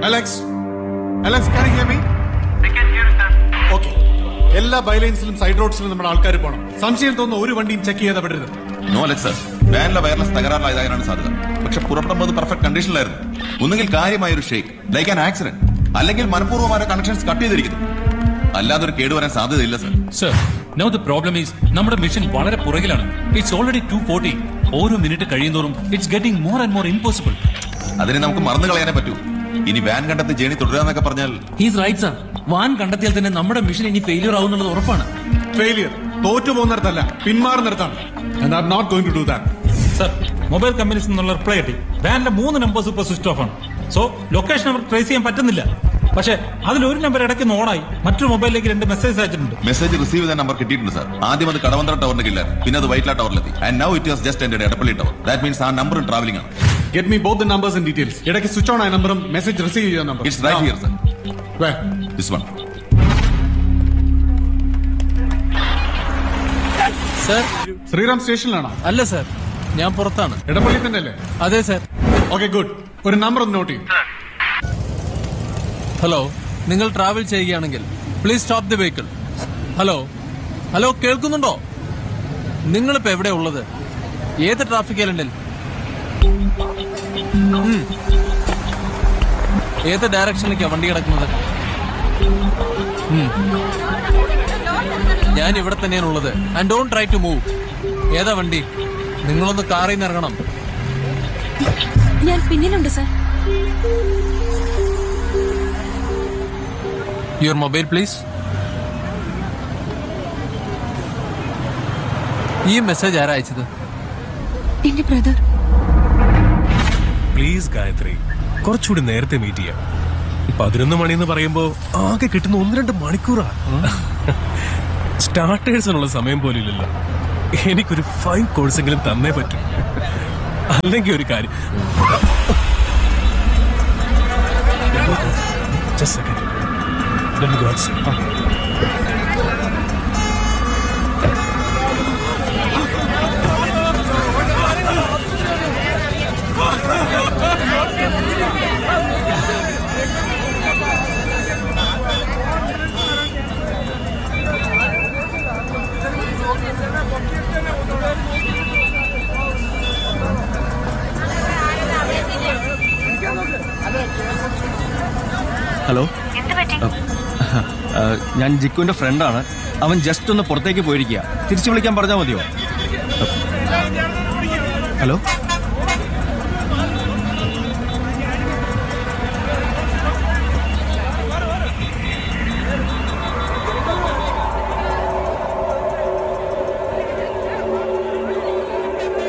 Alex Alex can you hear me? Okay. എല്ലാ ബൈലൈൻസിലും side റോഡ്സിലും നമ്മുടെ ആൾക്കാർ പോകണം സംശയം തോന്നുന്ന ഒരു വണ്ടിയും ചെക്ക് ചെയ്താൽ വിടരുത് നോ അലക്സ് വാനിലെ വയർലെസ് തകരാറിലായതാകാനാണ് സാധ്യത പക്ഷെ പുറപ്പെടുമ്പോൾ പെർഫെക്റ്റ് കണ്ടീഷനിലായിരുന്നു ഒന്നുകിൽ കാര്യമായ ഒരു ഷേക്ക് ലൈക്ക് ആൻ ആക്സിഡന്റ് അല്ലെങ്കിൽ മനഃപൂർവ്വമായ കണക്ഷൻസ് കട്ട് ചെയ്തിരിക്കുന്നു അല്ലാതെ ഒരു കേടുവരാൻ സാധ്യതയില്ല sir sir now the problem is നമ്മുടെ മിഷൻ വളരെ പുറകിലാണ് ഇറ്റ്സ് ഓൾറെഡി ടു ഫോർട്ടി ഓരോ മിനിറ്റ് കഴിയുന്നോറും it's getting more and more impossible അതിനെ നമുക്ക് മറന്നു കളയാനേ പറ്റൂ ഇനി വാൻ കണ്ടെത്തി ജേണി തുടരാന്നൊക്കെ പറഞ്ഞാൽ ഹീസ് റൈറ്റ് സർ വാൻ കണ്ടെത്തിയാൽ തന്നെ നമ്മുടെ മിഷൻ ഇനി ഫെയിലിയർ ആവുന്നുള്ളത് ഉറപ്പാണ് ഫെയിലിയർ തോറ്റു പോകുന്നിടത്തല്ല പിന്മാറുന്നിടത്താണ് and I not going to do that sir mobile companies നിന്നുള്ള റിപ്ലൈ കിട്ടി വാനിലെ മൂന്ന് നമ്പേഴ്സ് ഇപ്പോൾ സ്വിച്ച് ഓഫ് ആണ് സോ ലൊക്കേഷൻ അവർ ട്രേസ് ചെയ്യാൻ പറ്റുന്നില്ല പക്ഷേ അതിൽ ഒരു നമ്പർ ഇടയ്ക്ക് ഓണായി മറ്റൊരു മൊബൈലിലേക്ക് രണ്ട് മെസ്സേജ് അയച്ചിട്ടുണ്ട് മെസ്സേജ് റിസീവ് ചെയ്ത നമ്പർ കിട്ടിയിട്ടുണ്ട് സർ ആദ്യം അത് കടവന്ത്ര ടവറിന് കില്ലാൻ പിന്നെ അത് വൈറ്റ്ല ടവറിലെത്തി and now it was just എന്റെ എടപ്പള്ളി ടവർ ദാറ്റ് മീൻസ് ആ നമ്പർ ട്രാവലിംഗ് ആണ് get me both numbers and details ഇടയ്ക്ക് സ്വിച്ച് ഓൺ ആയ നമ്പറും മെസ്സേജ് റിസീവ് ചെയ്യുന്ന number it's right here sir this one sir Sreeram സ്റ്റേഷനിലാണോ അല്ല സർ ഞാൻ പുറത്താണ് ഇടപ്പള്ളി തന്നെ അല്ലേ അതെ സർ ഓക്കെ ഗുഡ് ഒരു നമ്പർ ഒന്ന് നോട്ട് ചെയ്യും ഹലോ നിങ്ങൾ ട്രാവൽ ചെയ്യുകയാണെങ്കിൽ please stop the vehicle hello hello കേൾക്കുന്നുണ്ടോ നിങ്ങളിപ്പോ എവിടെ ഉള്ളത് ഏത് ട്രാഫിക് ഐലൻഡിൽ ഉം. ഏത് ഡയറക്ഷനിലേക്കാ വണ്ടി കിടക്കുന്നത് ഉം. ഞാൻ ഇവിടെ തന്നെയാണ് ഉള്ളത് and don't try to move ഏതാ വണ്ടി നിങ്ങളൊന്ന് കാറിൽ നിന്ന് ഇറങ്ങണം ഞാൻ പിന്നിലുണ്ട് സർ യുവർ മൊബൈൽ പ്ലീസ് ഈ മെസ്സേജ് ആരാ അയച്ചത് എന്റെ ബ്രദർ പ്ലീസ് ഗായത്രി കുറച്ചുകൂടി നേരത്തെ മീറ്റ് ചെയ്യാം പതിനൊന്ന് മണി എന്ന് പറയുമ്പോ ആകെ കിട്ടുന്ന ഒന്ന് രണ്ട് മണിക്കൂറാ സ്റ്റാർട്ടേഴ്സിനുള്ള സമയം പോലും ഇല്ലല്ലോ എനിക്കൊരു ഫൈവ് കോഴ്സെങ്കിലും തന്നേ പറ്റൂ അല്ലെങ്കിൽ ഒരു കാര്യം Just a second. Let me go outside. Hello ആ, ഞാൻ ജിക്കുവിന്റെ ഫ്രണ്ടാണ് അവൻ ജസ്റ്റ് ഒന്ന് പുറത്തേക്ക് പോയിരിക്കുക തിരിച്ചു വിളിക്കാൻ പറഞ്ഞാൽ മതിയോ ഹലോ